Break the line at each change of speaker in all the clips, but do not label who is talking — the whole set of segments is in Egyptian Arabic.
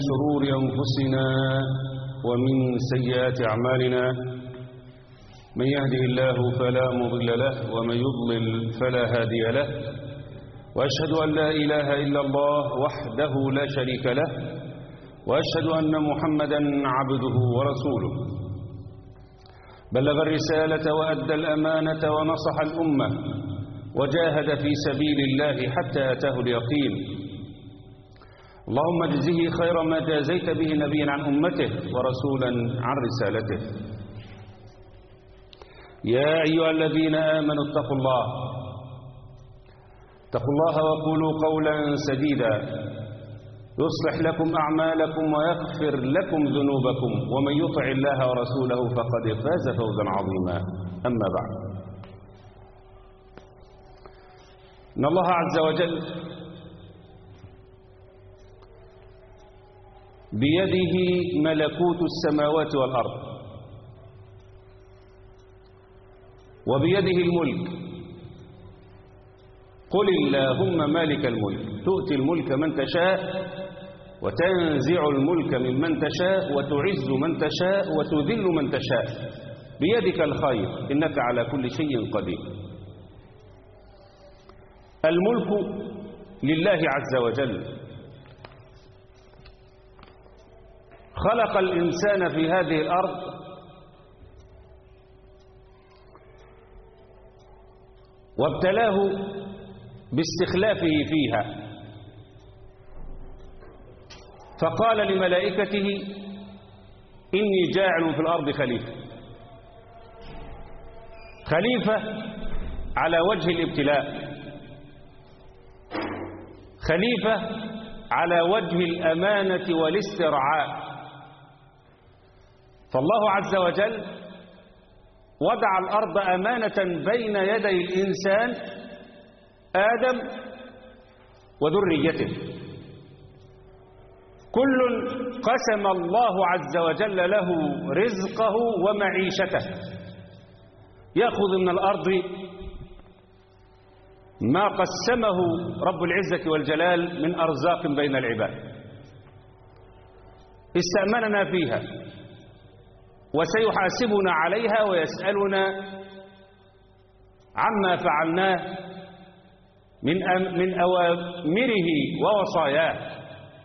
شرور أنفسنا ومن سيئات أعمالنا من يهده الله فلا مضل له ومن يضلل فلا هادي له وأشهد أن لا إله إلا الله وحده لا شريك له وأشهد أن محمدا عبده ورسوله بلغ الرسالة وأدى الأمانة ونصح الأمة وجاهد في سبيل الله حتى أتاه اليقين اللهم اجزه خير ما جازيت به نبيا عن أمته ورسولا عن رسالته يا أيها الذين آمنوا اتقوا الله اتقوا الله وقولوا قولا سديدا يصلح لكم أعمالكم ويغفر لكم ذنوبكم ومن يطع الله ورسوله فقد فاز فوزا عظيما أما بعد إن الله عز وجل بيده ملكوت السماوات والأرض وبيده الملك قل اللهم مالك الملك تؤتي الملك من تشاء وتنزع الملك ممن تشاء وتعز من تشاء وتذل من تشاء بيدك الخير إنك على كل شيء قدير الملك لله عز وجل خلق الإنسان في هذه الأرض وابتلاه باستخلافه فيها فقال لملائكته إني جاعل في الأرض خليفة خليفة على وجه الابتلاء خليفة على وجه الأمانة والاسترعاء فالله عز وجل وضع الأرض أمانة بين يدي الإنسان آدم وذريته كل قسم الله عز وجل له رزقه ومعيشته يأخذ من الأرض ما قسمه رب العزة والجلال من أرزاق بين العباد استأمننا فيها وسيحاسبنا عليها ويسألنا عما فعلناه من من أوامره ووصاياه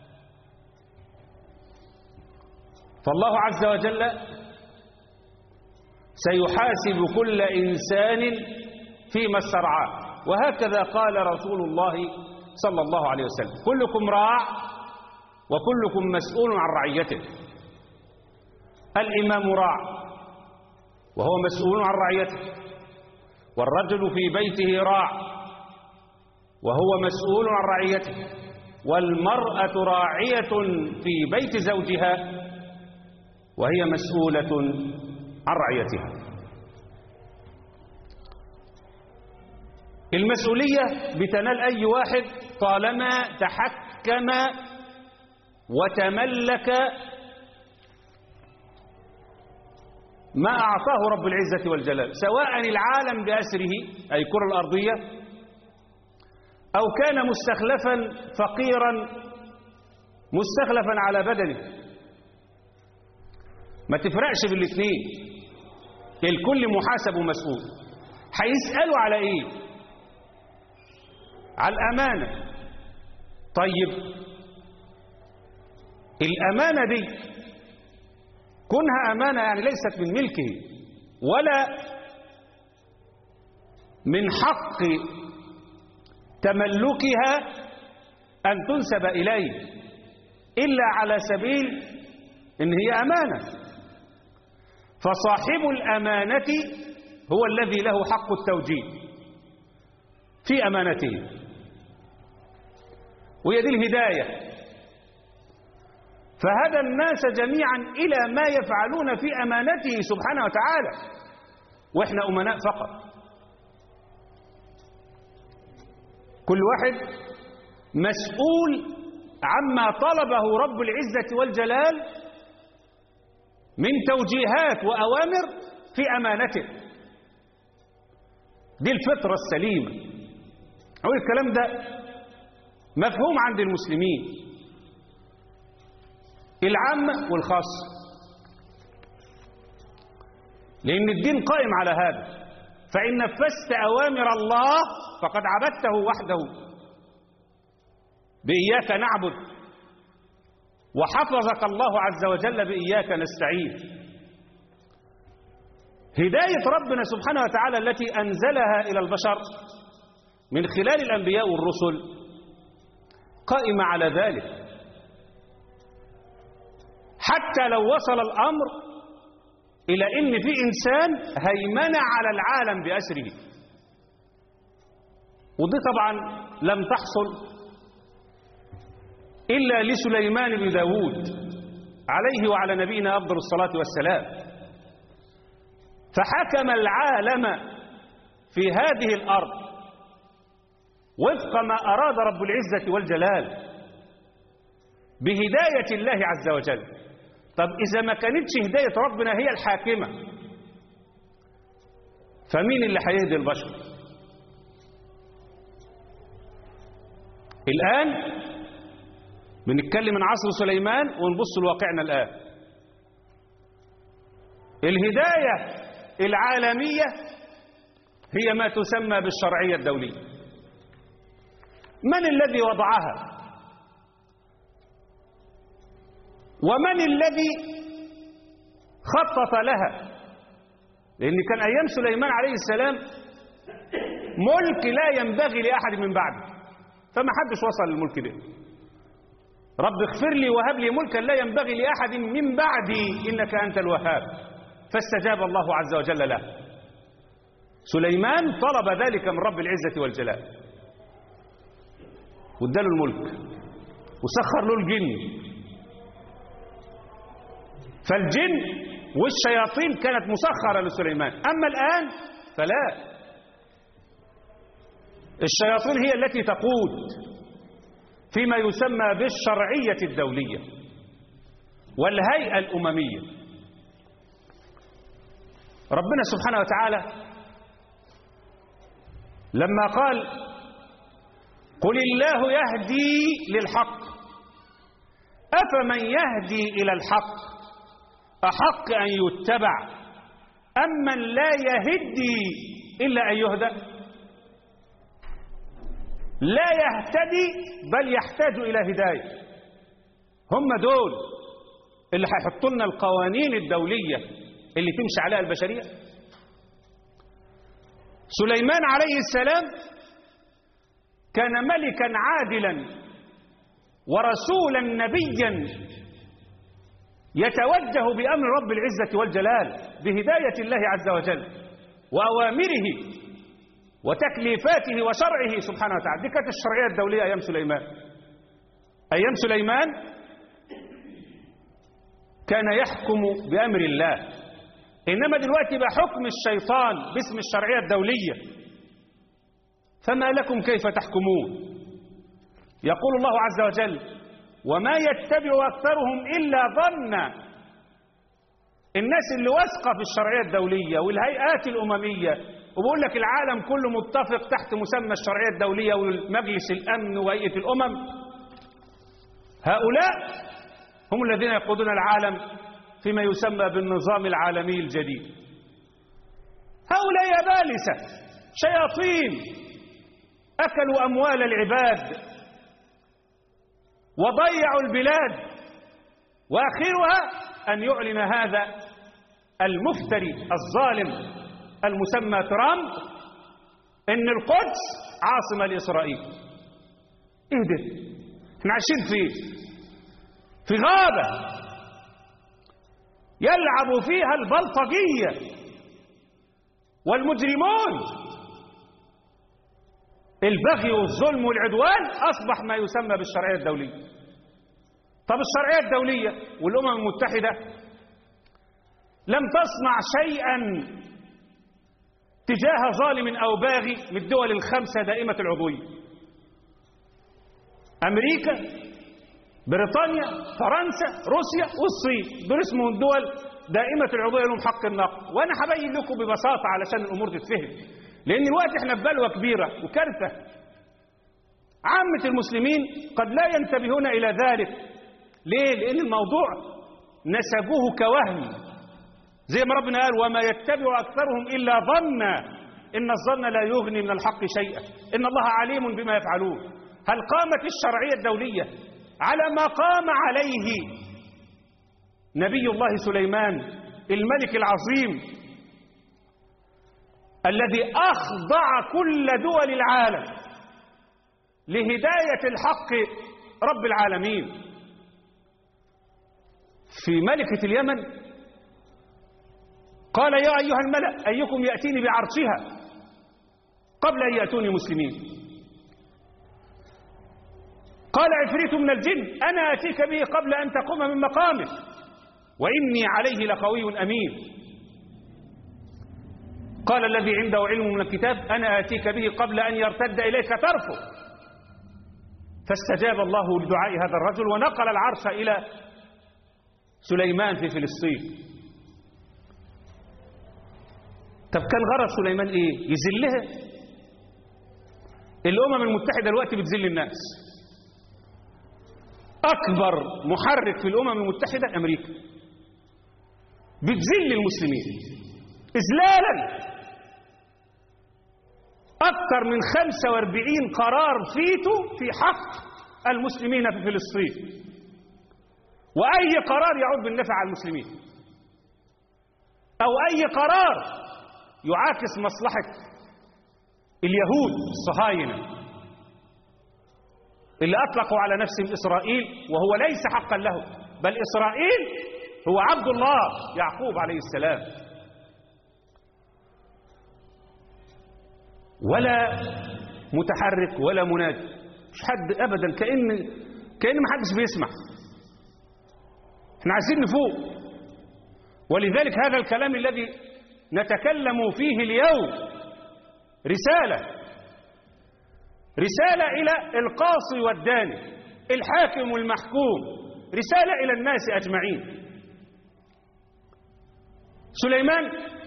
فالله عز وجل سيحاسب كل إنسان فيما استرعاه وهكذا قال رسول الله صلى الله عليه وسلم كلكم راع وكلكم مسؤول عن رعيته الإمام راع وهو مسؤول عن رعيته والرجل في بيته راع وهو مسؤول عن رعيته والمرأة راعية في بيت زوجها وهي مسؤولة عن رعيتها المسؤولية بتنال أي واحد طالما تحكم وتملك ما أعطاه رب العزة والجلال سواء العالم بأسره أي كرة الأرضية أو كان مستخلفا فقيرا مستخلفا على بدنه ما تفرقش بالاثنين الكل محاسب ومسؤول هيسألوا على ايه على الأمانة طيب الأمانة دي كونها أمانة يعني ليست من ملكه ولا من حق تملكها أن تنسب إليه إلا على سبيل إن هي أمانة فصاحب الأمانة هو الذي له حق التوجيه في أمانته وهي دي الهداية فهدى الناس جميعا إلى ما يفعلون في أمانته سبحانه وتعالى وإحنا أمناء فقط كل واحد مسؤول عما طلبه رب العزة والجلال من توجيهات وأوامر في أمانته دي الفطرة السليمة أقول الكلام ده مفهوم عند المسلمين العامة والخاصة لأن الدين قائم على هذا فإن نفذت أوامر الله فقد عبدته وحده بإياك نعبد وحفظك الله عز وجل بإياك نستعين هداية ربنا سبحانه وتعالى التي أنزلها إلى البشر من خلال الأنبياء والرسل قائمة على ذلك حتى لو وصل الأمر إلى إن في إنسان هيمنة على العالم بأسره ودي طبعا لم تحصل إلا لسليمان بن داود عليه وعلى نبينا أفضل الصلاة والسلام فحكم العالم في هذه الأرض وفق ما أراد رب العزة والجلال بهداية الله عز وجل طب إذا ما كانتش هداية ربنا هي الحاكمة فمين اللي هيهدي البشر الآن بنتكلم من عصر سليمان ونبص لواقعنا الآن الهداية العالمية هي ما تسمى بالشرعية الدولية من الذي وضعها ومن الذي خطط لها لأن كان أيام سليمان عليه السلام ملك لا ينبغي لأحد من بعده فما حدش وصل للملك ده رب اغفر لي وهب لي ملكا لا ينبغي لأحد من بعدي إنك أنت الوهاب فاستجاب الله عز وجل له سليمان طلب ذلك من رب العزة والجلال واداله الملك وسخر له الجن فالجن والشياطين كانت مسخرة لسليمان أما الآن فلا الشياطين هي التي تقود فيما يسمى بالشرعية الدولية والهيئة الأممية ربنا سبحانه وتعالى لما قال قل الله يهدي للحق أفمن يهدي إلى الحق أحق أن يتبع أمن لا يهدي إلا أن يهدى لا يهتدي بل يحتاج إلى هداية هم دول اللي هيحطوا لنا القوانين الدولية اللي تمشي عليها البشرية سليمان عليه السلام كان ملكا عادلا ورسولا نبيا يتوجه بأمر رب العزة والجلال بهداية الله عز وجل وأوامره وتكليفاته وشرعه سبحانه وتعالى دي كانت الشرعية الدولية أيام سليمان أيام سليمان كان يحكم بأمر الله إنما دلوقتي بقى حكم الشيطان باسم الشرعية الدولية فما لكم كيف تحكمون يقول الله عز وجل وما يتبع أكثرهم إلا ظنا الناس اللي واثقة في الشرعية الدولية والهيئات الأممية وبقول لك العالم كله متفق تحت مسمى الشرعية الدولية والمجلس الأمن وهيئة الأمم هؤلاء هم الذين يقودون العالم فيما يسمى بالنظام العالمي الجديد هؤلاء يبالسة شياطين أكلوا أموال العباد وضيعوا البلاد وآخرها أن يعلن هذا المفتري الظالم المسمى ترامب ان القدس عاصمة لإسرائيل ايه ده احنا عايشين في في غابة يلعب فيها البلطجية والمجرمون البغي والظلم والعدوان أصبح ما يسمى بالشرعية الدولية طب الشرعية الدولية والأمم المتحدة لم تصنع شيئا تجاه ظالم أو باغي من الدول الخمسة دائمة العضوية أمريكا بريطانيا فرنسا روسيا والصين دول اسمهم الدول دائمة العضوية لهم حق النقد وأنا هبين لكم ببساطة علشان الأمور تتفهم لأن الوقت احنا في بلوى كبيرة وكارثة عامة المسلمين قد لا ينتبهون إلى ذلك ليه لان الموضوع نسبوه كوهم زي ما ربنا قال وما يتبع اكثرهم الا ظنا ان الظن لا يغني من الحق شيئا ان الله عليم بما يفعلون هل قامت الشرعيه الدوليه على ما قام عليه نبي الله سليمان الملك العظيم الذي اخضع كل دول العالم لهدايه الحق رب العالمين في ملكه اليمن قال يا ايها الملا ايكم ياتيني بعرشها قبل ان ياتوني مسلمين قال عفريت من الجن انا اتيك به قبل ان تقوم من مقامك واني عليه لقوي امين قال الذي عنده علم من الكتاب انا اتيك به قبل ان يرتد اليك طرفه فاستجاب الله لدعاء هذا الرجل ونقل العرش الى سليمان في فلسطين طب كان غرض سليمان ايه يذلها الامم المتحده دلوقتي بتذل الناس اكبر محرك في الامم المتحده امريكا بتذل المسلمين اذلالا اكثر من 45 قرار فيتو في حق المسلمين في فلسطين واي قرار يعود بالنفع على المسلمين او اي قرار يعاكس مصلحة اليهود الصهاينة اللي أطلقوا على نفسهم إسرائيل وهو ليس حقا له بل إسرائيل هو عبد الله يعقوب عليه السلام ولا متحرك ولا منادي مش حد أبدا كأن كأن ما حدش بيسمع احنا عايزين نفوق ولذلك هذا الكلام الذي نتكلم فيه اليوم رسالة رسالة إلى القاصي والداني الحاكم والمحكوم رسالة إلى الناس أجمعين سليمان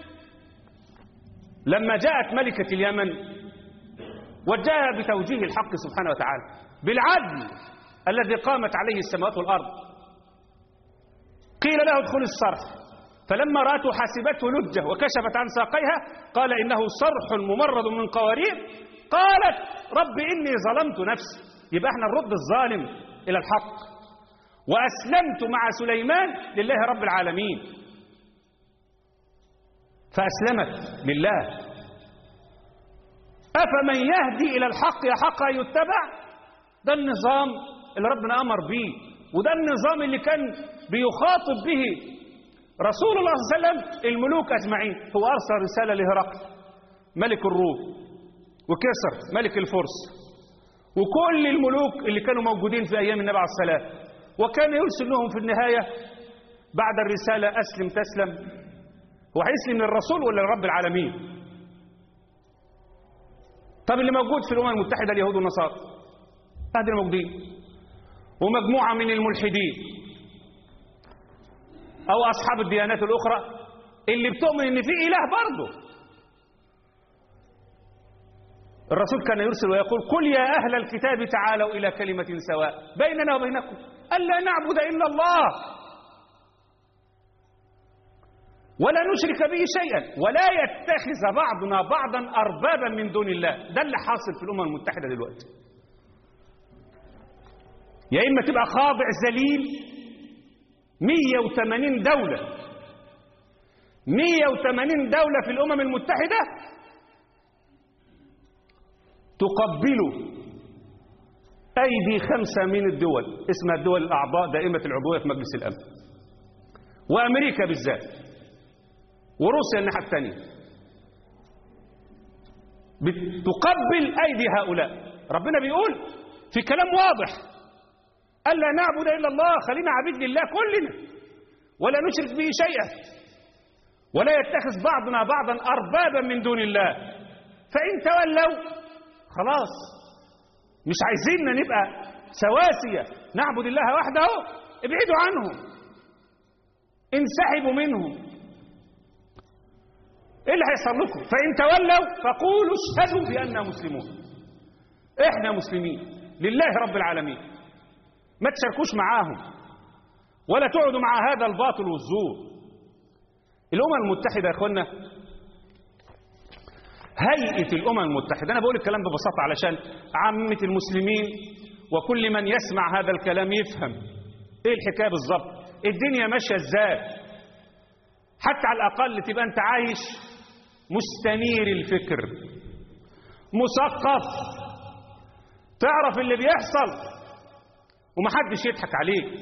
لما جاءت ملكة اليمن وجاءها بتوجيه الحق سبحانه وتعالى بالعدل الذي قامت عليه السماوات والأرض قيل له ادخل الصرح فلما رأته حسبته لجة وكشفت عن ساقيها قال إنه صرح ممرض من قوارير قالت رب إني ظلمت نفسي يبقى احنا نرد الظالم إلى الحق وأسلمت مع سليمان لله رب العالمين فأسلمت لله أفمن يهدي إلى الحق يحق أن يتبع ده النظام اللي ربنا أمر به وده النظام اللي كان بيخاطب به رسول الله صلى الله عليه وسلم الملوك أجمعين هو أرسل رسالة لهرقل ملك الروم وكسر ملك الفرس وكل الملوك اللي كانوا موجودين في أيام النبي عليه السلام وكان يرسل لهم في النهاية بعد الرسالة أسلم تسلم هو هيسلم للرسول ولا لرب العالمين طب اللي موجود في الأمم المتحدة اليهود والنصارى هذه الموجودين ومجموعة من الملحدين أو أصحاب الديانات الأخرى اللي بتؤمن إن في إله برضه الرسول كان يرسل ويقول قل يا أهل الكتاب تعالوا إلى كلمة سواء بيننا وبينكم ألا نعبد إلا الله ولا نشرك به شيئا ولا يتخذ بعضنا بعضا أربابا من دون الله ده اللي حاصل في الأمم المتحدة دلوقتي يا إما تبقى خاضع ذليل 180 دولة 180 دولة في الأمم المتحدة تقبل أيدي خمسة من الدول اسمها الدول الأعضاء دائمة العضوية في مجلس الأمن وأمريكا بالذات وروسيا الناحية الثانية تقبل أيدي هؤلاء ربنا بيقول في كلام واضح ألا نعبد إلا الله خلينا عبيد لله كلنا ولا نشرك به شيئا ولا يتخذ بعضنا بعضا أربابا من دون الله فإن تولوا خلاص مش عايزيننا نبقى سواسية نعبد الله وحده ابعدوا عنهم انسحبوا منهم ايه اللي هيحصل لكم فإن تولوا فقولوا اشهدوا بأننا مسلمون احنا مسلمين لله رب العالمين ما تشاركوش معاهم ولا تقعدوا مع هذا الباطل والزور الأمم المتحدة يا أخوانا هيئة الأمم المتحدة أنا بقول الكلام ببساطة علشان عامة المسلمين وكل من يسمع هذا الكلام يفهم إيه الحكاية بالظبط الدنيا ماشية إزاي حتى على الأقل تبقى أنت عايش مستنير الفكر مثقف تعرف اللي بيحصل ومحدش يضحك عليك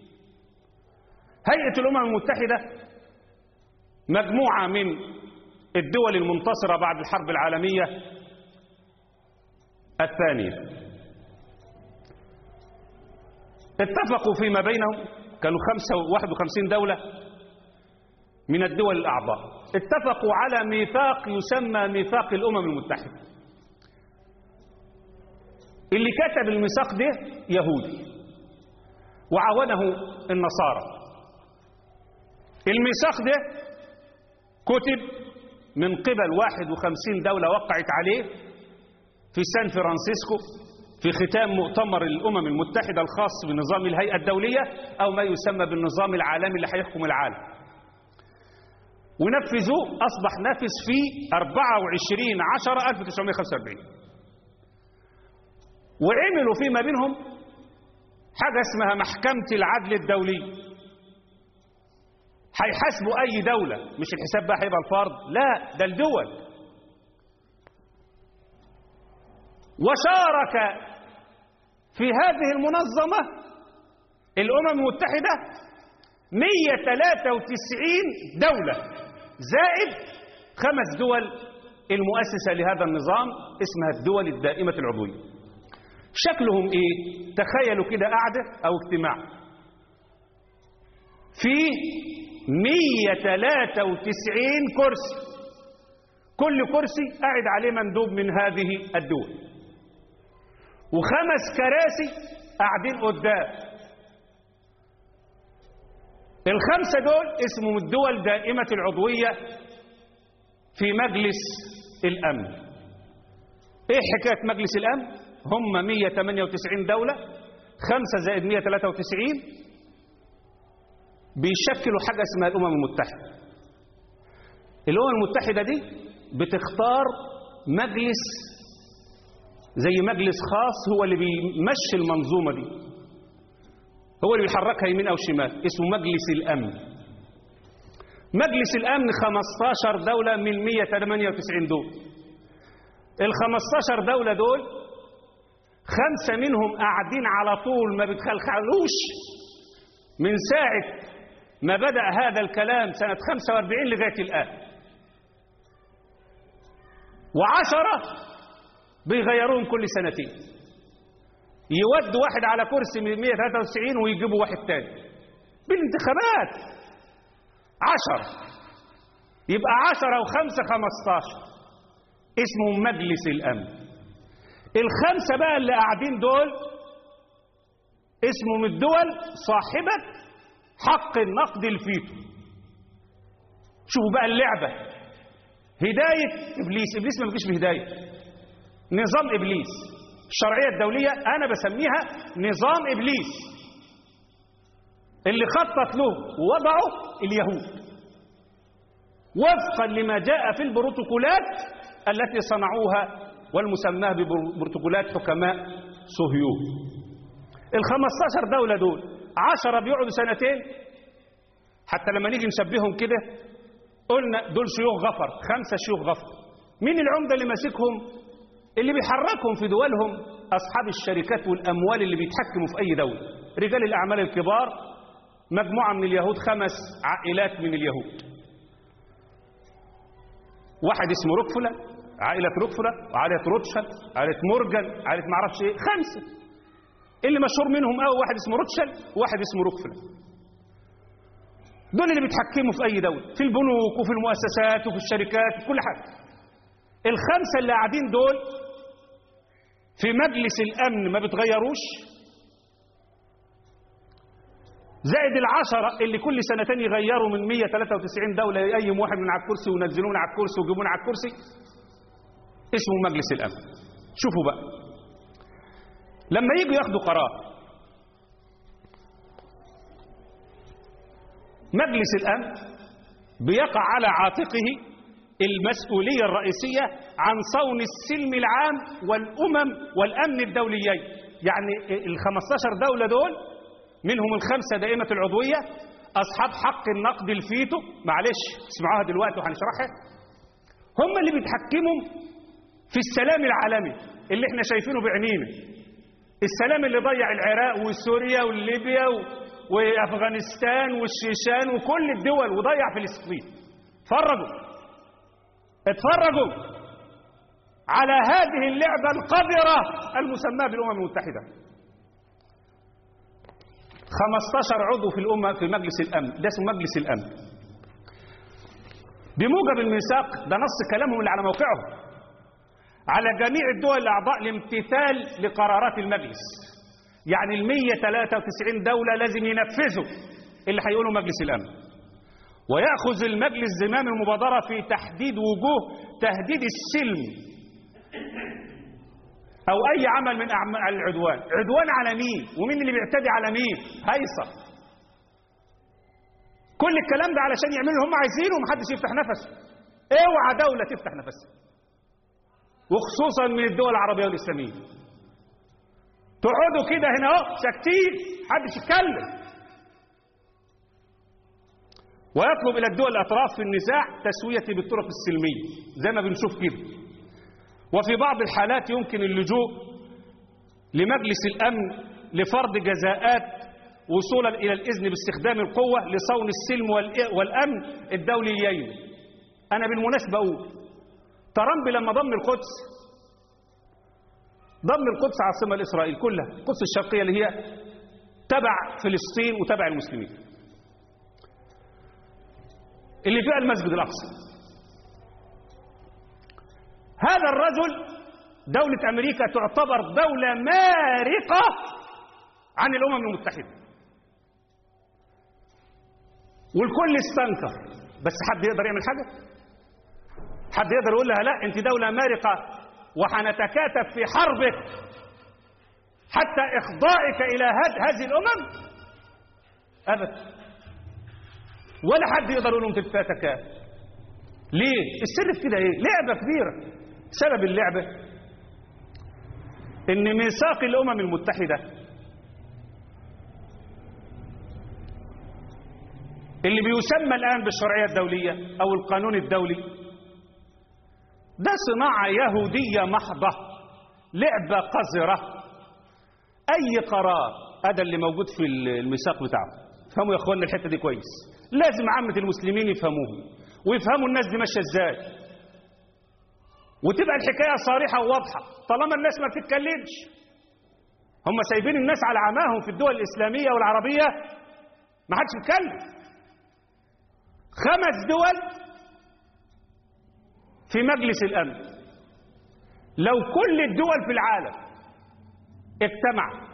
هيئة الأمم المتحدة مجموعة من الدول المنتصرة بعد الحرب العالمية الثانية اتفقوا فيما بينهم كانوا 51 دولة من الدول الأعضاء اتفقوا على ميثاق يسمى ميثاق الأمم المتحدة اللي كتب الميثاق ده يهودي وعاونه النصارى الميثاق ده كتب من قبل 51 دولة وقعت عليه في سان فرانسيسكو في ختام مؤتمر الأمم المتحدة الخاص بنظام الهيئة الدولية أو ما يسمى بالنظام العالمي اللي هيحكم العالم ونفذوه أصبح نافذ في 24 10 1945 وعملوا فيما بينهم حاجة اسمها محكمة العدل الدولي هيحاسبوا أي دولة مش الحساب بقى هيبقى الفرد لا ده الدول وشارك في هذه المنظمة الأمم المتحدة 193 دولة زائد خمس دول المؤسسة لهذا النظام اسمها الدول الدائمة العضوية شكلهم ايه تخيلوا كده قاعدة او اجتماع في 193 كرسي كل كرسي قاعد عليه مندوب من هذه الدول وخمس كراسي قاعدين قدام الخمسة دول اسمهم الدول دائمة العضوية في مجلس الأمن ايه حكاية مجلس الأمن هم 198 دولة خمسة زائد 193 بيشكلوا حاجة اسمها الأمم المتحدة الأمم المتحدة دي بتختار مجلس زي مجلس خاص هو اللي بيمشي المنظومة دي هو اللي بيحركها يمين أو شمال اسمه مجلس الأمن مجلس الأمن 15 دولة من 198 دول ال 15 دولة دول خمسة منهم قاعدين على طول ما بتخلخلوش من ساعة ما بدأ هذا الكلام سنة 45 لغاية الآن وعشرة بيغيروهم كل سنتين يودوا واحد على كرسي من 193 ويجيبوا واحد تاني بالانتخابات عشرة يبقى عشرة وخمسة خمستاشر اسمه مجلس الأمن الخمسة بقى اللي قاعدين دول اسمهم الدول صاحبة حق النقد الفيتو شوفوا بقى اللعبة هداية إبليس إبليس ما بيجيش بهداية نظام إبليس الشرعية الدولية أنا بسميها نظام إبليس اللي خطط له ووضعه اليهود وفقا لما جاء في البروتوكولات التي صنعوها والمسماه ببروتوكولات حكماء صهيون الخمستاشر دولة دول عشرة بيقعدوا سنتين حتى لما نيجي نشبههم كده قلنا دول شيوخ غفر خمسة شيوخ غفر مين العمدة اللي ماسكهم اللي بيحركهم في دولهم أصحاب الشركات والأموال اللي بيتحكموا في أي دولة رجال الأعمال الكبار مجموعة من اليهود خمس عائلات من اليهود واحد اسمه روكفلر عائلة روكفلر وعائلة روتشل عائلة مورجان عائلة معرفش ايه خمسة اللي مشهور منهم قوي واحد اسمه روتشل وواحد اسمه روكفلر دول اللي بيتحكموا في أي دولة في البنوك وفي المؤسسات وفي الشركات وفي كل حاجة الخمسة اللي قاعدين دول في مجلس الأمن ما بتغيروش زائد العشرة اللي كل سنتين يغيروا من 193 دولة يقيم واحد من على الكرسي وينزلون على الكرسي ويجيبون على الكرسي اسمه مجلس الأمن شوفوا بقى لما يجوا ياخدوا قرار مجلس الأمن بيقع على عاتقه المسؤولية الرئيسية عن صون السلم العام والأمم والأمن الدوليين يعني ال 15 دولة دول منهم الخمسة دائمة العضوية أصحاب حق النقد الفيتو معلش اسمعوها دلوقتي وهنشرحها هم اللي بيتحكموا في السلام العالمي اللي احنا شايفينه بعينينا السلام اللي ضيع العراق وسوريا وليبيا و... وافغانستان والشيشان وكل الدول وضيع فلسطين اتفرجوا اتفرجوا على هذه اللعبة القذرة المسماة بالأمم المتحدة 15 عضو في الأمة في مجلس الأمن ده اسمه مجلس الأمن بموجب الميثاق ده نص كلامهم اللي على موقعهم على جميع الدول الأعضاء لامتثال لقرارات المجلس يعني ال 193 دولة لازم ينفذوا اللي هيقوله مجلس الأمن ويأخذ المجلس زمام المبادرة في تحديد وجوه تهديد السلم أو أي عمل من أعمال العدوان عدوان على مين ومين اللي بيعتدي على مين هيصة كل الكلام ده علشان يعملوا اللي هم عايزينه ومحدش يفتح نفسه اوعى دولة تفتح نفسها وخصوصا من الدول العربية والإسلامية تقعدوا كده هنا اهو ساكتين محدش يتكلم ويطلب إلى الدول الأطراف في النزاع تسوية بالطرق السلمية زي ما بنشوف كده وفي بعض الحالات يمكن اللجوء لمجلس الأمن لفرض جزاءات وصولا إلى الإذن باستخدام القوة لصون السلم والأمن الدوليين أنا بالمناسبة أقول ترامب لما ضم القدس ضم القدس عاصمة لإسرائيل كلها القدس الشرقية اللي هي تبع فلسطين وتبع المسلمين اللي فيها المسجد الأقصى هذا الرجل دولة أمريكا تعتبر دولة مارقة عن الأمم المتحدة والكل استنكر بس حد يقدر يعمل حاجة حد يقدر يقول لها لا انت دولة مارقة وحنتكاتف في حربك حتى إخضائك إلى هذه الأمم أبدا ولا حد يقدر يقول لهم تتكاتف ليه السر في كده ايه لعبة كبيرة سبب اللعبة ان ميثاق الامم المتحدة اللي بيسمى الان بالشرعية الدولية او القانون الدولي ده صناعة يهودية محضة لعبة قذرة اي قرار هذا اللي موجود في الميثاق بتاعه فهموا يا اخوانا الحتة دي كويس لازم عامة المسلمين يفهموه ويفهموا الناس دي ماشيه ازاي وتبقى الحكايه صريحه وواضحه طالما الناس ما بتتكلمش هم سايبين الناس على عماهم في الدول الاسلاميه والعربيه ما حدش بيتكلم خمس دول في مجلس الامن لو كل الدول في العالم اجتمع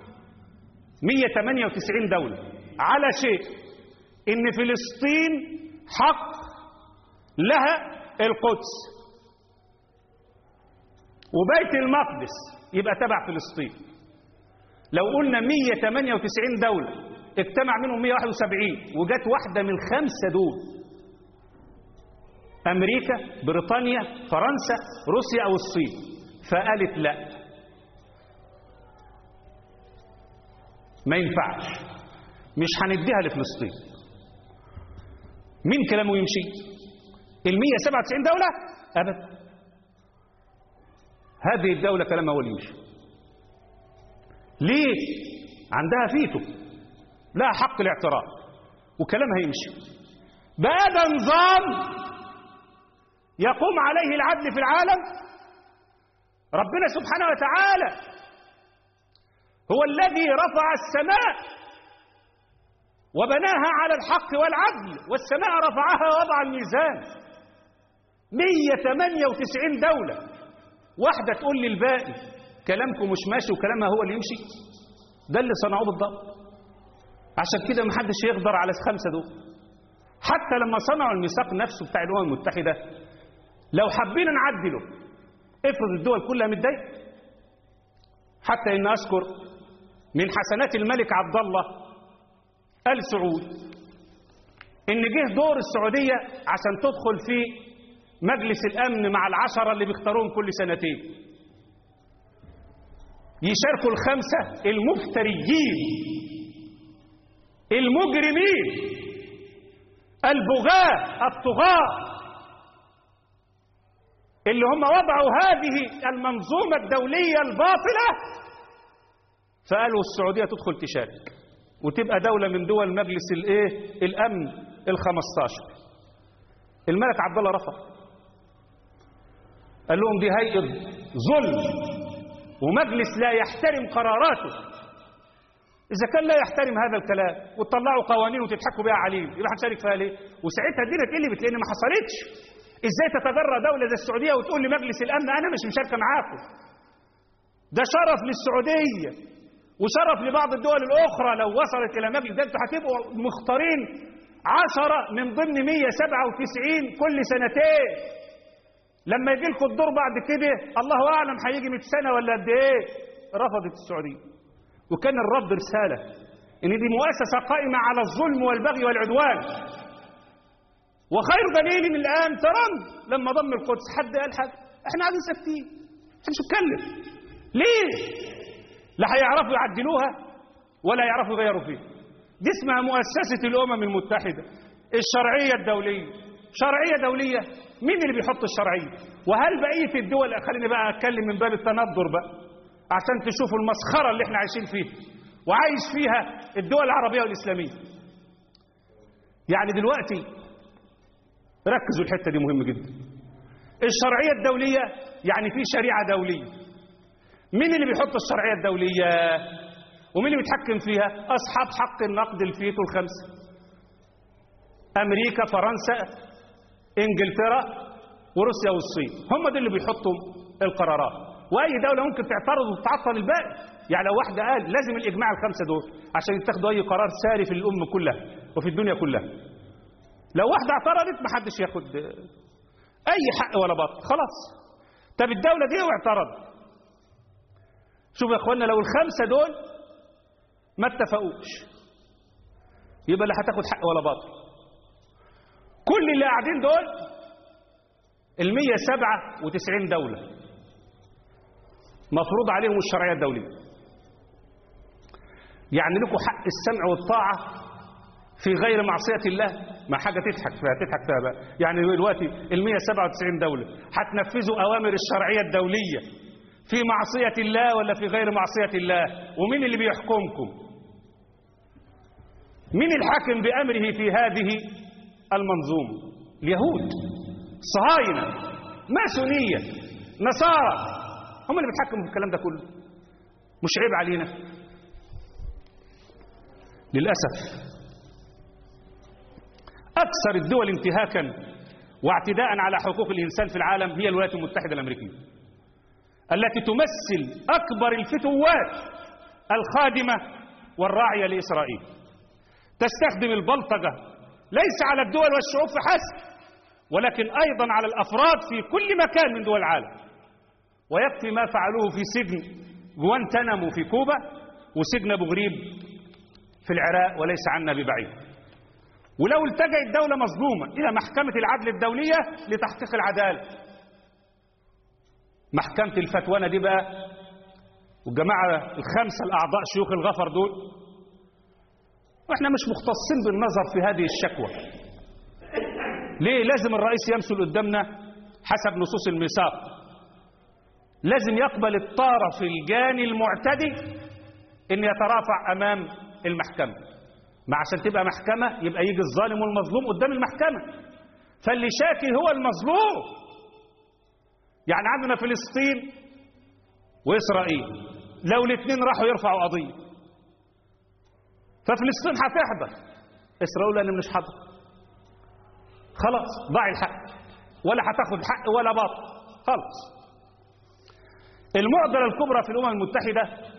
198 دوله على شيء ان فلسطين حق لها القدس وبيت المقدس يبقى تبع فلسطين لو قلنا 198 دولة اجتمع منهم 171 وجت واحدة من خمسة دول أمريكا بريطانيا فرنسا روسيا أو الصين فقالت لا ما ينفعش مش هنديها لفلسطين مين كلامه يمشي ال 197 دولة أبدا هذه الدولة كلامها هو اللي يمشي ليه عندها فيتو لها حق الاعتراض وكلامها يمشي بقى ده نظام يقوم عليه العدل في العالم ربنا سبحانه وتعالى هو الذي رفع السماء وبناها على الحق والعدل والسماء رفعها ووضع الميزان 198 دولة واحدة تقول للباقي كلامكم مش ماشي وكلامها هو اللي يمشي ده اللي صنعوه بالضبط عشان كده محدش يقدر على الخمسة دول حتى لما صنعوا الميثاق نفسه بتاع الأمم المتحدة لو حبينا نعدله افرض الدول كلها متضايقة حتى إن أذكر من حسنات الملك عبد الله آل سعود إن جه دور السعودية عشان تدخل في مجلس الأمن مع العشرة اللي بيختاروهم كل سنتين يشاركوا الخمسة المفتريين المجرمين البغاة الطغاة اللي هم وضعوا هذه المنظومة الدولية الباطلة فقالوا السعودية تدخل تشارك وتبقى دولة من دول مجلس الايه الامن ال15 الملك عبد الله رفض قال لهم دي هيئة ظلم ومجلس لا يحترم قراراته إذا كان لا يحترم هذا الكلام وتطلعوا قوانين وتضحكوا بها عليه يبقى هنشارك فيها ليه؟ وساعتها الدنيا اتقلبت لأن ما حصلتش ازاي تتجرى دولة زي السعودية وتقول لمجلس الأمن أنا مش مشاركة معاكم ده شرف للسعودية وشرف لبعض الدول الأخرى لو وصلت إلى مجلس ده انتوا هتبقوا مختارين عشرة من ضمن 197 كل سنتين لما يجي لكم الدور بعد كده الله أعلم هيجي 100 سنة ولا قد إيه رفضت السعودية وكان الرد رسالة إن دي مؤسسة قائمة على الظلم والبغي والعدوان وخير دليل من الآن ترامب لما ضم القدس حد قال حاجة احنا قاعدين ساكتين احنا مش نتكلم ليه لا هيعرفوا يعدلوها ولا يعرفوا يغيروا فيها دي اسمها مؤسسة الأمم المتحدة الشرعية الدولية شرعية دولية مين اللي بيحط الشرعية وهل بقية الدول خليني بقى أتكلم من باب التندر بقى عشان تشوفوا المسخرة اللي احنا عايشين فيها وعايش فيها الدول العربية والإسلامية يعني دلوقتي ركزوا الحتة دي مهمة جدا الشرعية الدولية يعني في شريعة دولية مين اللي بيحط الشرعية الدولية ومين اللي بيتحكم فيها أصحاب حق النقد الفيتو الخمسة أمريكا فرنسا إنجلترا وروسيا والصين هم دول اللي بيحطوا القرارات وأي دولة ممكن تعترض وتعطل الباقي يعني لو واحدة قال لازم الإجماع الخمسة دول عشان يتخذوا أي قرار ساري في الأمة كلها وفي الدنيا كلها لو واحدة اعترضت محدش ياخد أي حق ولا باطل خلاص طب الدولة دي واعترض شوف يا اخوانا لو الخمسة دول ما اتفقوش يبقى لا هتاخد حق ولا باطل كل اللي قاعدين دول ال 197 دولة مفروض عليهم الشرعية الدولية يعني لكم حق السمع والطاعة في غير معصية الله ما حاجة تضحك فيها تضحك فيها بقى يعني دلوقتي ال 197 دولة هتنفذوا أوامر الشرعية الدولية في معصية الله ولا في غير معصية الله ومين اللي بيحكمكم مين الحاكم بأمره في هذه المنظومة اليهود صهاينة ماسونية نصارى هم اللي بيتحكموا في الكلام ده كله مش عيب علينا للأسف أكثر الدول انتهاكا واعتداء على حقوق الإنسان في العالم هي الولايات المتحدة الأمريكية التي تمثل أكبر الفتوات الخادمة والراعية لإسرائيل تستخدم البلطجة ليس على الدول والشعوب فحسب ولكن أيضا على الأفراد في كل مكان من دول العالم ويكفي ما فعلوه في سجن جوانتنامو في كوبا وسجن أبو غريب في العراق وليس عنا ببعيد ولو التجأت دولة مظلومة إلى محكمة العدل الدولية لتحقيق العدالة محكمة الفتوانة دي بقى والجماعة الخمسة الأعضاء شيوخ الغفر دول واحنا مش مختصين بالنظر في هذه الشكوى ليه لازم الرئيس يمثل قدامنا حسب نصوص الميثاق لازم يقبل الطرف الجاني المعتدي ان يترافع امام المحكمه ما عشان تبقى محكمه يبقى يجي الظالم والمظلوم قدام المحكمه فاللي شاكي هو المظلوم يعني عندنا فلسطين واسرائيل لو الاثنين راحوا يرفعوا قضيه ففلسطين هتحضر اسرائيل انا مش حاضر خلاص ضاع الحق ولا هتاخد حق ولا باطل خلاص المعضله الكبرى في الامم المتحده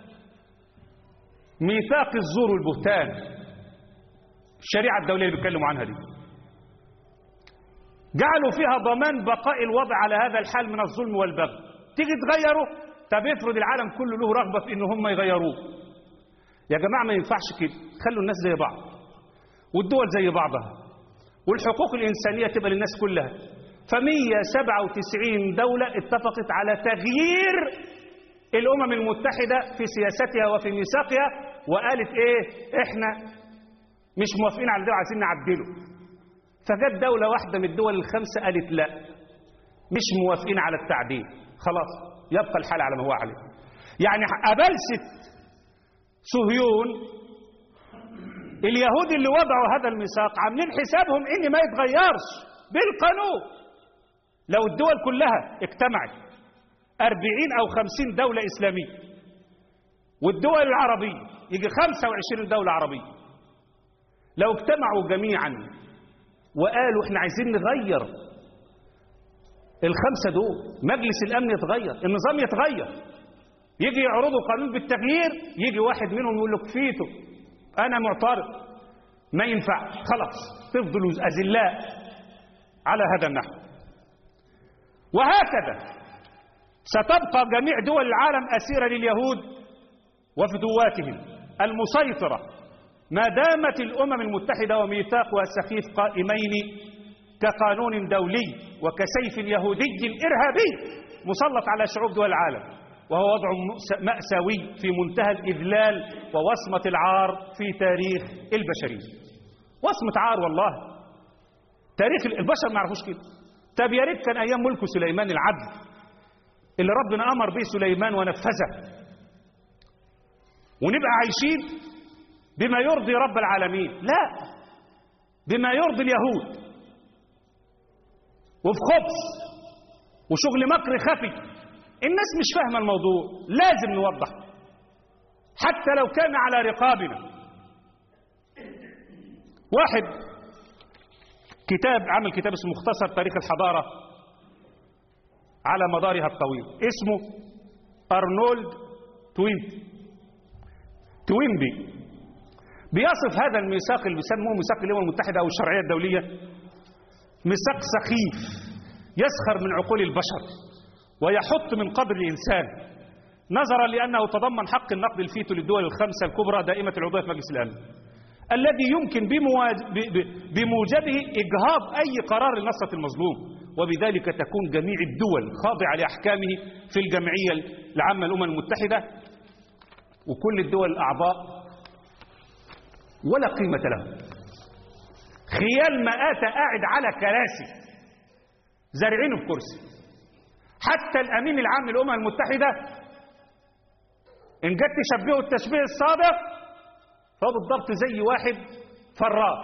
ميثاق الزور والبهتان الشريعه الدوليه اللي بيتكلموا عنها دي جعلوا فيها ضمان بقاء الوضع على هذا الحال من الظلم والبغي تيجي تغيره طب افرض العالم كله له رغبه في ان هم يغيروه يا جماعه ما ينفعش كده خلوا الناس زي بعض والدول زي بعضها والحقوق الإنسانية تبقى للناس كلها ف 197 دولة اتفقت على تغيير الأمم المتحدة في سياستها وفي ميثاقها وقالت إيه إحنا مش موافقين على ده وعايزين نعدله فجت دولة واحدة من الدول الخمسة قالت لا مش موافقين على التعديل خلاص يبقى الحال على ما هو عليه يعني أبلسة صهيون اليهود اللي وضعوا هذا الميثاق عاملين حسابهم ان ما يتغيرش بالقانون لو الدول كلها اجتمعت أربعين أو خمسين دولة إسلامية والدول العربية يجي خمسة وعشرين دولة عربية لو اجتمعوا جميعا وقالوا احنا عايزين نغير الخمسة دول مجلس الأمن يتغير النظام يتغير يجي يعرضوا قانون بالتغيير يجي واحد منهم يقول لك فيتو أنا معترض ما ينفع خلاص تفضلوا أذلاء على هذا النحو وهكذا ستبقى جميع دول العالم أسيرة لليهود وفدواتهم المسيطرة ما دامت الأمم المتحدة وميثاقها السخيف قائمين كقانون دولي وكسيف يهودي إرهابي مسلط على شعوب دول العالم وهو وضع مأساوي في منتهى الإذلال ووصمة العار في تاريخ البشرية وصمة عار والله تاريخ البشر ما يعرفوش كده طب يا ريت كان أيام ملك سليمان العدل اللي ربنا أمر به سليمان ونفذه ونبقى عايشين بما يرضي رب العالمين لا بما يرضي اليهود وفي خبز وشغل مكر خفي الناس مش فاهمة الموضوع لازم نوضح حتى لو كان على رقابنا واحد كتاب عمل كتاب اسمه مختصر تاريخ الحضارة على مدارها الطويل اسمه أرنولد توينبي توينبي بيصف هذا الميثاق اللي بيسموه ميثاق الأمم المتحدة أو الشرعية الدولية ميثاق سخيف يسخر من عقول البشر ويحط من قدر الإنسان نظرا لأنه تضمن حق النقد الفيتو للدول الخمسة الكبرى دائمة العضوية في مجلس الأمن الذي يمكن بموجبه إجهاض أي قرار لنصرة المظلوم وبذلك تكون جميع الدول خاضعة لأحكامه في الجمعية العامة للأمم المتحدة وكل الدول الأعضاء ولا قيمة له خيال مآتة قاعد على كراسي زارعينه بكرسي حتى الأمين العام للأمم المتحدة إن جت تشبهه التشبيه الصادق فهو بالضبط زي واحد فراش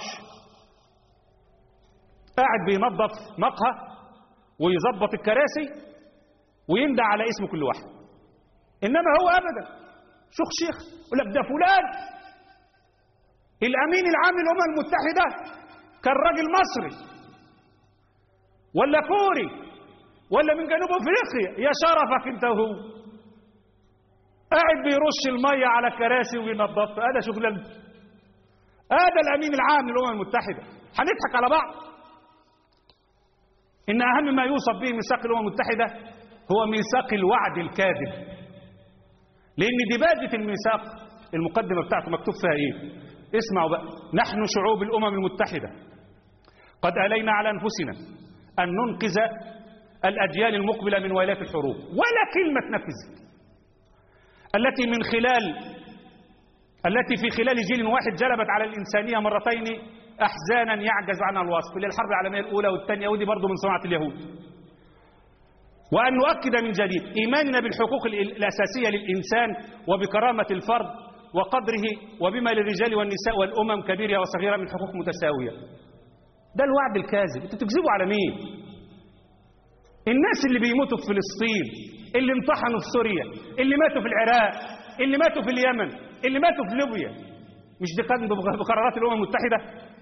قاعد بينظف مقهى ويظبط الكراسي ويندى على اسم كل واحد إنما هو أبدا شيخ شيخ يقول لك ده فلان الأمين العام للأمم المتحدة كان راجل مصري ولا كوري ولا من جنوب افريقيا يا شرفك انت وهو قاعد بيرش الميه على الكراسي وينظفها هذا شغلانته هذا الامين العام للامم المتحده هنضحك على بعض ان اهم ما يوصف به ميثاق الامم المتحده هو ميثاق الوعد الكاذب لان دباجه الميثاق المقدمه بتاعته مكتوب فيها ايه اسمعوا بقى نحن شعوب الامم المتحده قد الينا على انفسنا ان ننقذ الأجيال المقبلة من ويلات الحروب ولا كلمة نفذت التي من خلال التي في خلال جيل واحد جلبت على الإنسانية مرتين أحزانا يعجز عنها الوصف اللي الحرب العالمية الأولى والثانية ودي برضه من صناعة اليهود وأن نؤكد من جديد إيماننا بالحقوق الأساسية للإنسان وبكرامة الفرد وقدره وبما للرجال والنساء والأمم كبيرة وصغيرة من حقوق متساوية ده الوعد الكاذب انتوا تكذبوا على مين الناس اللي بيموتوا في فلسطين اللي امتحنوا في سوريا اللي ماتوا في العراق اللي ماتوا في اليمن اللي ماتوا في ليبيا مش دي كانت بقرارات الامم المتحده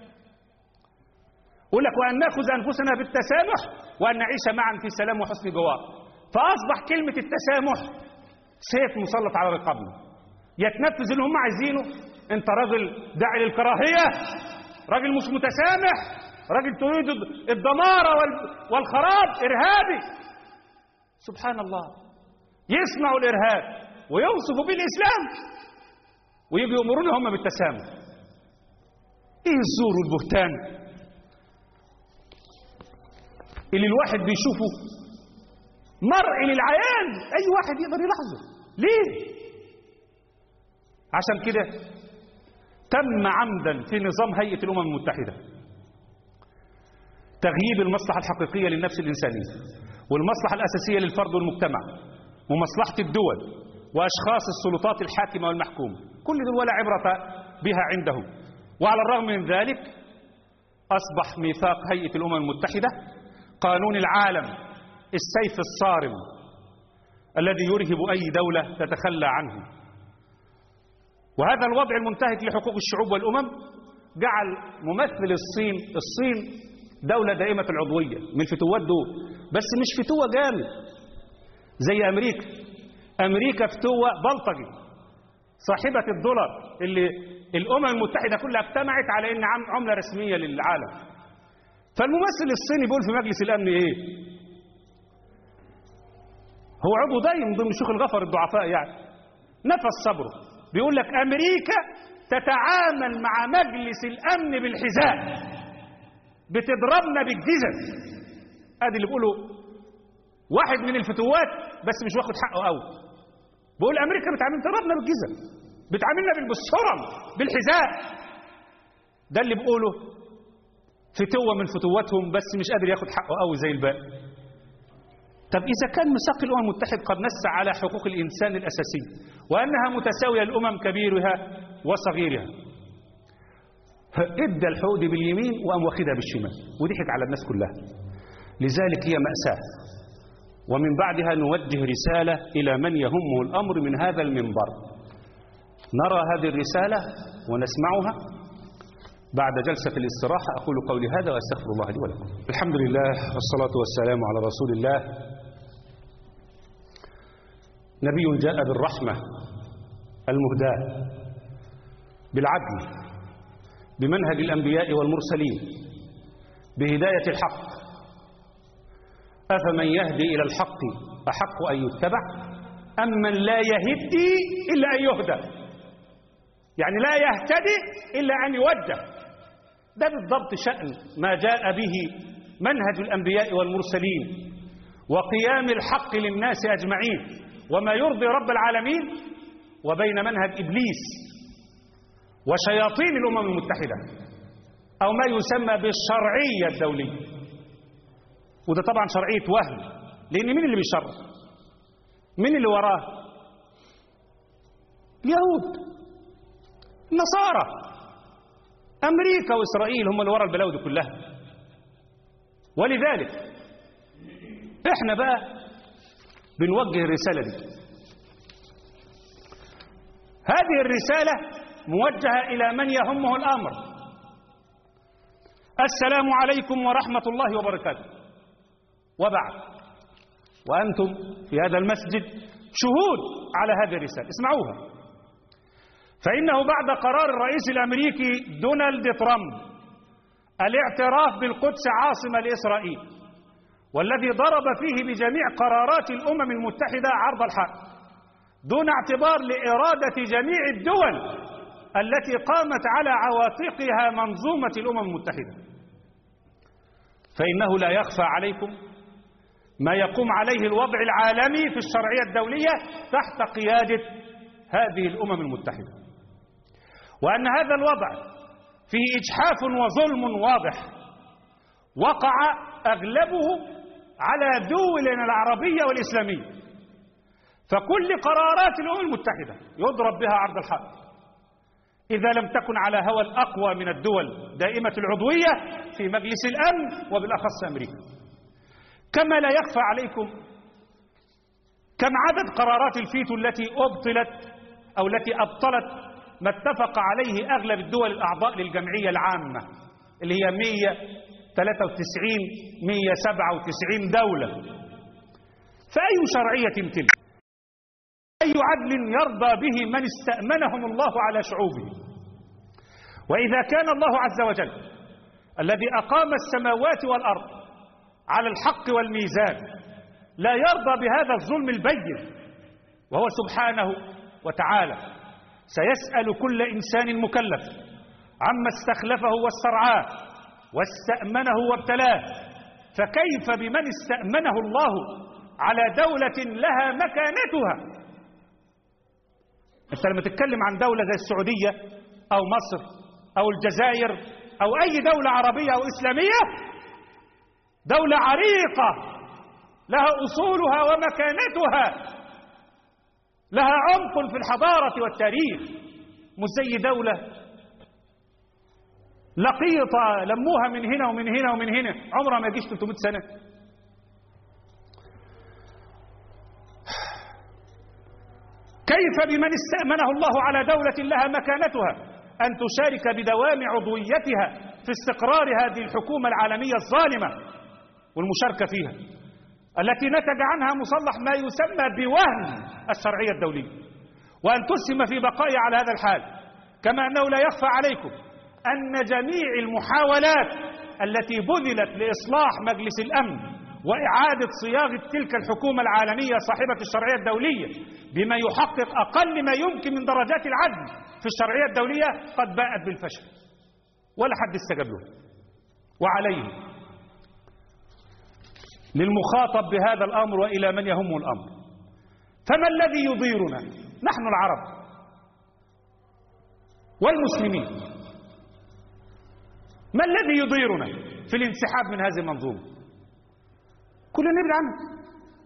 يقول لك وان ناخذ انفسنا بالتسامح وان نعيش معا في سلام وحسن جوار فاصبح كلمه التسامح سيف مسلط على رقابنا يتنفذ اللي هم عايزينه انت راجل داعي للكراهيه راجل مش متسامح راجل تريد الدمار والخراب إرهابي سبحان الله يصنع الإرهاب ويوصف بالإسلام ويجي يأمرون هم بالتسامح إيه الزور والبهتان اللي الواحد بيشوفه مرء للعيان أي واحد يقدر يلاحظه ليه؟ عشان كده تم عمدا في نظام هيئة الأمم المتحدة تغييب المصلحة الحقيقية للنفس الإنسانية والمصلحة الأساسية للفرد والمجتمع ومصلحة الدول وأشخاص السلطات الحاكمة والمحكومة كل دول ولا عبرة بها عندهم وعلى الرغم من ذلك أصبح ميثاق هيئة الأمم المتحدة قانون العالم السيف الصارم الذي يرهب أي دولة تتخلى عنه وهذا الوضع المنتهك لحقوق الشعوب والأمم جعل ممثل الصين الصين دولة دائمة العضوية من الفتوات دول بس مش فتوة جامد زي أمريكا أمريكا فتوة بلطجي صاحبة الدولار اللي الأمم المتحدة كلها اجتمعت على إن عملة رسمية للعالم فالممثل الصيني بيقول في مجلس الأمن إيه هو عضو دايم ضمن شيوخ الغفر الضعفاء يعني نفس صبره بيقول لك أمريكا تتعامل مع مجلس الأمن بالحذاء بتضربنا بالجزم ادي اللي بيقوله واحد من الفتوات بس مش واخد حقه قوي بيقول امريكا بتعامل تضربنا بالجزم بتعاملنا بالبصرم بالحذاء ده اللي بيقوله فتوه من فتواتهم بس مش قادر ياخد حقه قوي زي الباقي طب إذا كان ميثاق الأمم المتحدة قد نص على حقوق الإنسان الأساسية وأنها متساوية للأمم كبيرها وصغيرها ادى الحقوق دي باليمين وقام واخدها بالشمال وضحك على الناس كلها لذلك هي مأساة ومن بعدها نوجه رسالة إلى من يهمه الأمر من هذا المنبر نرى هذه الرسالة ونسمعها بعد جلسة الاستراحة أقول قولي هذا وأستغفر الله لي ولكم الحمد لله والصلاة والسلام على رسول الله نبي جاء بالرحمة المهداة بالعدل بمنهج الأنبياء والمرسلين بهداية الحق أفمن يهدي إلى الحق أحق أن يتبع أم من لا يهدي إلا أن يهدى يعني لا يهتدي إلا أن يوجه ده بالضبط شأن ما جاء به منهج الأنبياء والمرسلين وقيام الحق للناس أجمعين وما يرضي رب العالمين وبين منهج إبليس وشياطين الأمم المتحدة أو ما يسمى بالشرعية الدولية وده طبعا شرعية وهم لأن مين اللي بيشرع مين اللي وراه اليهود النصارى أمريكا وإسرائيل هم اللي ورا البلاوي دي كلها ولذلك احنا بقى بنوجه الرسالة دي هذه الرسالة موجهة إلى من يهمه الأمر السلام عليكم ورحمة الله وبركاته وبعد وأنتم في هذا المسجد شهود على هذه الرسالة اسمعوها فإنه بعد قرار الرئيس الأمريكي دونالد ترامب الاعتراف بالقدس عاصمة لإسرائيل والذي ضرب فيه بجميع قرارات الأمم المتحدة عرض الحق دون اعتبار لإرادة جميع الدول التي قامت على عواتقها منظومة الأمم المتحدة فإنه لا يخفى عليكم ما يقوم عليه الوضع العالمي في الشرعية الدولية تحت قيادة هذه الأمم المتحدة وأن هذا الوضع فيه إجحاف وظلم واضح وقع أغلبه على دولنا العربية والإسلامية فكل قرارات الأمم المتحدة يضرب بها عرض الحق إذا لم تكن على هوى الأقوى من الدول دائمة العضوية في مجلس الأمن وبالأخص أمريكا كما لا يخفى عليكم كم عدد قرارات الفيتو التي أبطلت أو التي أبطلت ما اتفق عليه أغلب الدول الأعضاء للجمعية العامة اللي هي 193 197 دولة فأي شرعية تلك أي عدل يرضى به من استأمنهم الله على شعوبه وإذا كان الله عز وجل الذي أقام السماوات والأرض على الحق والميزان لا يرضى بهذا الظلم البين وهو سبحانه وتعالى سيسأل كل إنسان مكلف عما استخلفه واسترعاه واستأمنه وابتلاه
فكيف بمن استأمنه الله على دولة لها مكانتها انت لما تتكلم عن دولة زي السعودية او مصر او الجزائر او اي دولة عربية او اسلامية دولة عريقة لها اصولها ومكانتها لها عمق في الحضارة والتاريخ مش زي دولة لقيطة لموها من هنا ومن هنا ومن هنا عمرها ما يجيش 300 سنة كيف بمن استأمنه الله على دولة لها مكانتها أن تشارك بدوام عضويتها في استقرار هذه الحكومة العالمية الظالمة والمشاركة فيها التي نتج عنها مصلح ما يسمى بوهن الشرعية الدولية وأن تسهم في بقائها على هذا الحال كما أنه لا يخفى عليكم أن جميع المحاولات التي بذلت لإصلاح مجلس الأمن وإعادة صياغة تلك الحكومة العالمية صاحبة الشرعية الدولية بما يحقق أقل ما يمكن من درجات العدل في الشرعية الدولية قد باءت بالفشل ولا حد استجاب له وعليه للمخاطب بهذا الأمر وإلى من يهمه الأمر فما الذي يضيرنا نحن العرب والمسلمين ما الذي يضيرنا في الانسحاب من هذه المنظومة كلنا نبعد عنها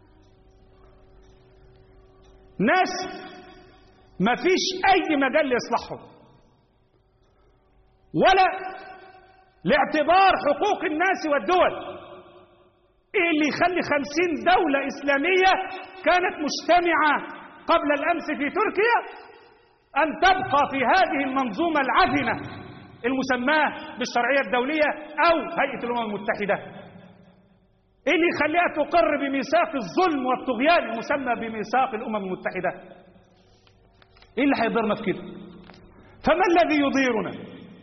ناس ما فيش أي مجال لإصلاحهم ولا لاعتبار حقوق الناس والدول ايه اللي يخلي خمسين دولة إسلامية كانت مجتمعة قبل الأمس في تركيا أن تبقى في هذه المنظومة العفنة المسماة بالشرعية الدولية أو هيئة الأمم المتحدة ايه اللي يخليها تقر بميثاق الظلم والطغيان المسمى بميثاق الأمم المتحدة ايه اللي هيضرنا في كده فما الذي يضيرنا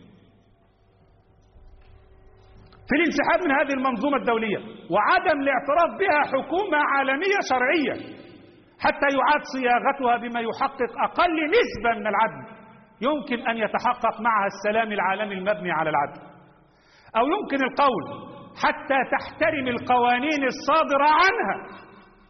في الانسحاب من هذه المنظومة الدولية وعدم الاعتراف بها حكومة عالمية شرعية حتى يعاد صياغتها بما يحقق أقل نسبة من العدل يمكن أن يتحقق معها السلام العالمي المبني على العدل أو يمكن القول حتى تحترم القوانين الصادرة عنها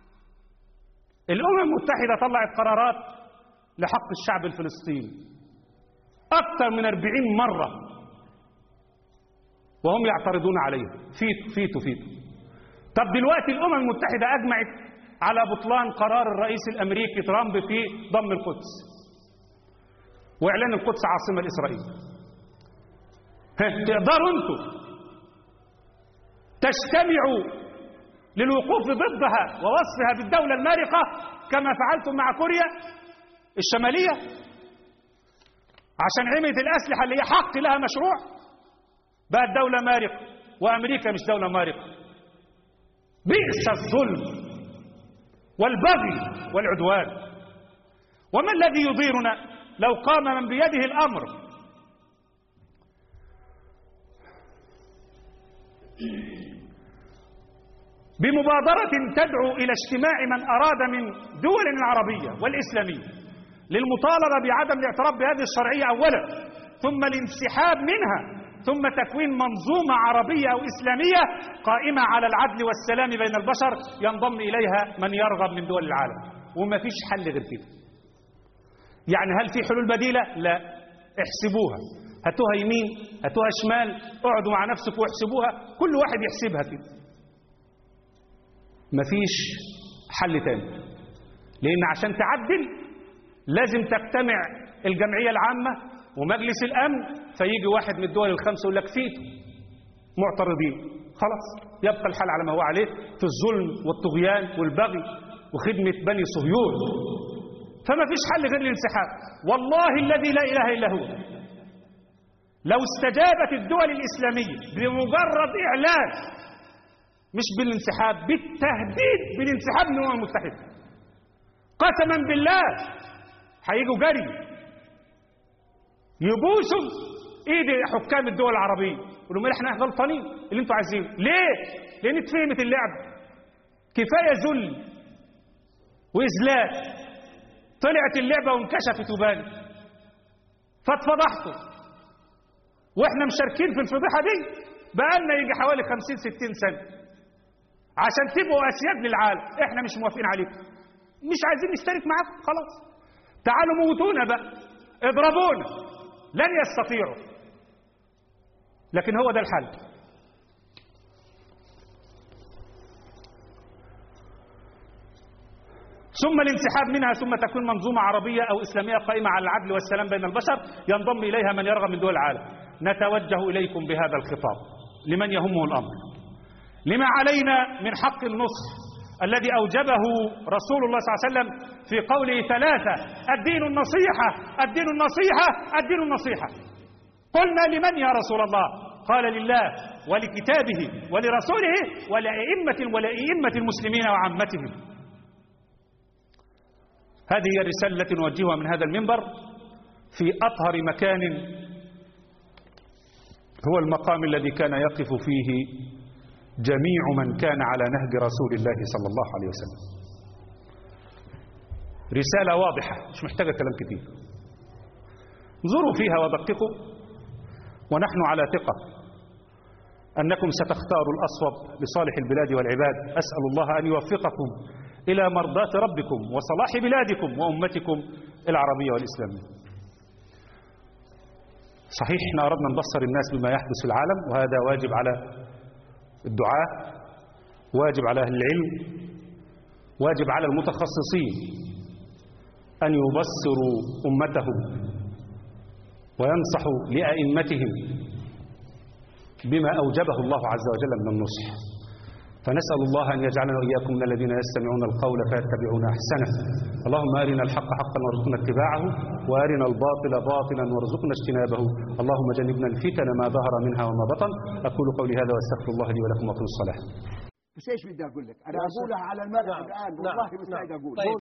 الأمم المتحدة طلعت قرارات لحق الشعب الفلسطيني أكثر من أربعين مرة وهم يعترضون عليها فيتو فيتو فيتو طب دلوقتي الأمم المتحدة أجمعت على بطلان قرار الرئيس الأمريكي ترامب في ضم القدس وإعلان القدس عاصمة لإسرائيل تقدروا أنتم تجتمعوا للوقوف ضدها ووصفها بالدولة المارقة كما فعلتم مع كوريا الشمالية عشان عملت الأسلحة اللي هي حق لها مشروع بقت دولة مارقة وأمريكا مش دولة مارقة بئس الظلم والبغي والعدوان وما الذي يضيرنا لو قام من بيده الأمر بمبادرة تدعو إلى اجتماع من أراد من دول العربية والإسلامية للمطالبة بعدم الاعتراف بهذه الشرعية أولا ثم الانسحاب منها ثم تكوين منظومة عربية أو إسلامية قائمة على العدل والسلام بين البشر ينضم إليها من يرغب من دول العالم وما فيش حل غير كده يعني هل في حلول بديلة؟ لا احسبوها هاتوها يمين هاتوها شمال اقعدوا مع نفسكم واحسبوها كل واحد يحسبها كده مفيش حل تاني لأن عشان تعدل لازم تجتمع الجمعية العامة ومجلس الأمن فيجي واحد من الدول الخمسة يقول لك فيتو معترضين خلاص يبقى الحال على ما هو عليه في الظلم والطغيان والبغي وخدمة بني صهيون فما فيش حل غير الانسحاب والله الذي لا إله إلا هو لو استجابت الدول الإسلامية بمجرد إعلان مش بالانسحاب بالتهديد بالانسحاب من الأمم المتحدة قسما بالله هيجوا جري يبوسوا ايد حكام الدول العربية يقولوا لهم احنا غلطانين اللي انتوا عايزينه ليه؟ لان اتفهمت اللعب كفاية ذل وإذلال طلعت اللعبة وانكشفت وبانت فاتفضحتوا واحنا مشاركين في الفضيحة دي بقالنا يجي حوالي 50 60 سنة عشان تبقوا اسياد للعالم احنا مش موافقين عليكم مش عايزين نشترك معاكم خلاص تعالوا موتونا بقى اضربونا لن يستطيعوا لكن هو ده الحل ثم الانسحاب منها ثم تكون منظومة عربية أو إسلامية قائمة على العدل والسلام بين البشر ينضم إليها من يرغب من دول العالم نتوجه إليكم بهذا الخطاب لمن يهمه الأمر لما علينا من حق النصر الذي أوجبه رسول الله صلى الله عليه وسلم في قوله ثلاثة الدين النصيحة الدين النصيحة الدين النصيحة قلنا لمن يا رسول الله قال لله ولكتابه ولرسوله ولأئمة ولأئمة المسلمين وعامتهم هذه هي الرسالة التي نوجهها من هذا المنبر في أطهر مكان هو المقام الذي كان يقف فيه جميع من كان على نهج رسول الله صلى الله عليه وسلم رسالة واضحة مش محتاجة كلام كتير انظروا فيها ودققوا ونحن على ثقة أنكم ستختاروا الأصوب لصالح البلاد والعباد أسأل الله أن يوفقكم إلى مرضاة ربكم وصلاح بلادكم وأمتكم العربية والإسلامية صحيح احنا أردنا نبصر الناس بما يحدث في العالم وهذا واجب على الدعاء واجب على أهل العلم واجب على المتخصصين أن يبصروا أمتهم وينصحوا لأئمتهم بما أوجبه الله عز وجل من النصح فنسأل الله أن يجعلنا وإياكم من الذين يستمعون القول فيتبعون أحسنه اللهم أرنا الحق حقا وارزقنا اتباعه وأرنا الباطل باطلا وارزقنا اجتنابه اللهم جنبنا الفتن ما ظهر منها وما بطن أقول قولي هذا وأستغفر الله لي ولكم وأقول الصلاة
بس ايش بدي اقول لك؟ انا اقولها على الملأ الان والله مستعد اقول